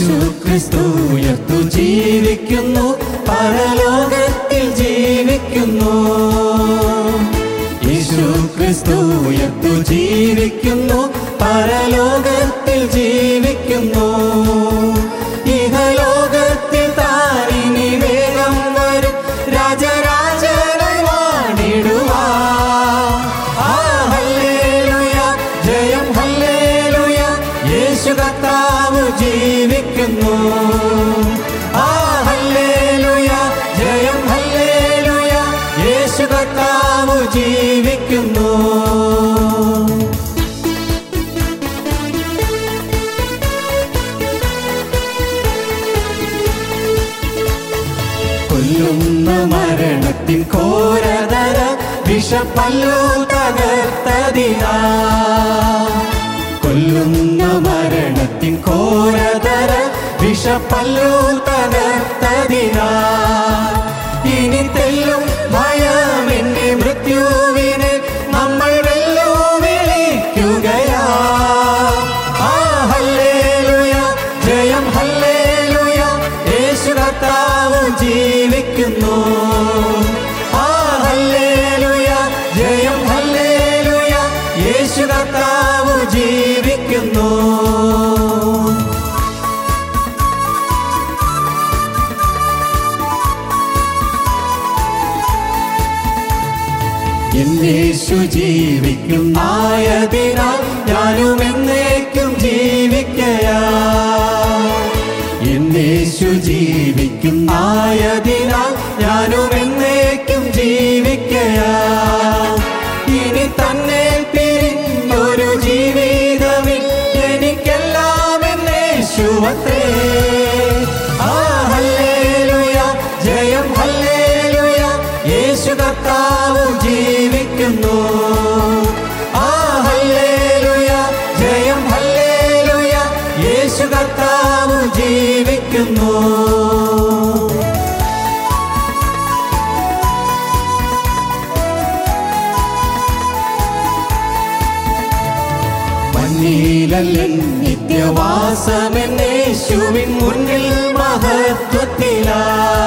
യേശു ക്രിസ്തു ഉയർത്തു ജീവിക്കുന്നു പരലോകത്തിൽ ജീവിക്കുന്നു യേശു ക്രിസ്തു ഉയർത്തു ജീവിക്കുന്നു പരലോകത്തിൽ ജീവിക്കുന്നു ഇഹലോകത്തിൽ താരിനി വേഗം വരും രാജരാജനായി വാണിടുവാ ആ ഹല്ലേലൂയ ജയം ഹല്ലേലൂയ യേശു കർത്താവ് ജീവിക്കുന്നു ആ ഹല്ലേലൂയ ജയം ഹല്ലേലൂയ യേശു കർത്താവ് ജീവിക്കുന്നു കൊല്ലുന്ന മരണത്തിൻ ഘോരതര വിഷപ്പല്ലു തകർത്തതിനാ കൊല്ലുന്ന മരണത്തിൻ ഘോരതര വിഷപ്പല്ലു തകർത്തതിനാ ഇനി തെല്ലും ഭയമെന്നെ മൃത്യുവിനെ നമ്മൾ വെല്ലു വിളിക്കുകയാ ആ ഹല്ലേലൂയ ജയം ഹല്ലേലൂയ യേശു കർത്താവ് ജീവിക്കുന്നു ആ ഹല്ലേലൂയ ജയം ഹല്ലേലൂയ യേശു കർത്താവ് ജീവിക്കുന്നു എന്നേശു ജീവിക്കും ആയതിനാൽ ഞാനും എന്നേക്കും ജീവിക്കയാ എന്നേശു ജീവിക്കും ആയതിനാൽ ഞാനും എന്നേക്കും ജീവിക്കയാ ഇനി തന്നെ പിരിഞ്ഞൊരു ജീവിതമിൽ എനിക്കെല്ലാം എന്നേശുവത്രേ ആ ഹല്ലേലൂയ ജയം ഹല്ലേലൂയ യേശു കർത്താവ് ജീവിക്കുന്നു ആ ഹല്ലേലൂയ ജയം ഹല്ലേലൂയ യേശു കർത്താവ് ജീവിക്കുന്നു മഞ്ഞിലല്ലൻ നിത്യവാസമെന്നേശുവിൻ മുന്നിൽ മഹത്വത്തിലാ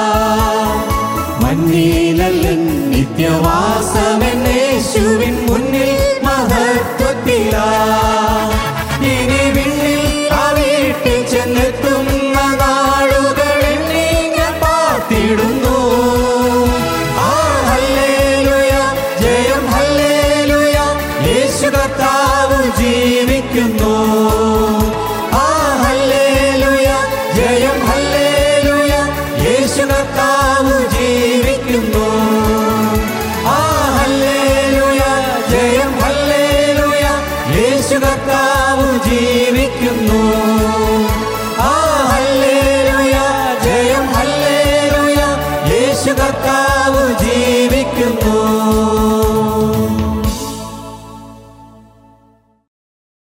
മഞ്ഞിലല്ലൻ നിത്യവാസമെന്നേശുവിൻ മുന്നിൽ മഹത്വത്തിലാ ഇനി വിണ്ണിൽ ആ വീട്ടിൽ ചെന്നെത്തുന്ന നാളുകളിൽ നീങ്ങ പാത്തിടുന്നു ആ ഹല്ലേലൂയ ജയം ഹല്ലേലൂയ യേശു കർത്താവ് ജീവി